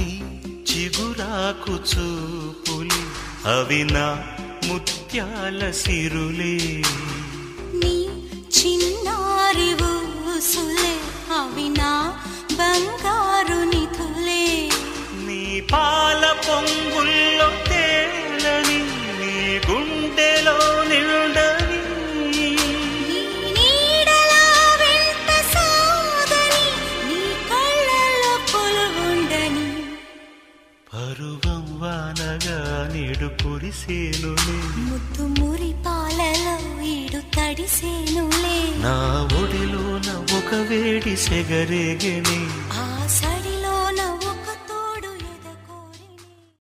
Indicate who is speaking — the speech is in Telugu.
Speaker 1: నీ చిగురాకు చూపులి అవి నా ముత్యాల సిరులే
Speaker 2: నీ చిన్నారి ఊసులే అవి నా బంగారు నిధులే
Speaker 1: నీ పాల పొంగుల్లో తేలని నీ గుండెలో నిండని
Speaker 2: నీ నీడలా వెంట సాగని నీ కళ్ళలో కొలువుండని
Speaker 1: పరువం వానగా నేడు కురిసేనులే
Speaker 2: ముద్దు మురి పాలలో ఈడు తడిసేనులే
Speaker 1: నా ఒడిలోన ఒక వేడి సెగరేగని
Speaker 2: ఆశ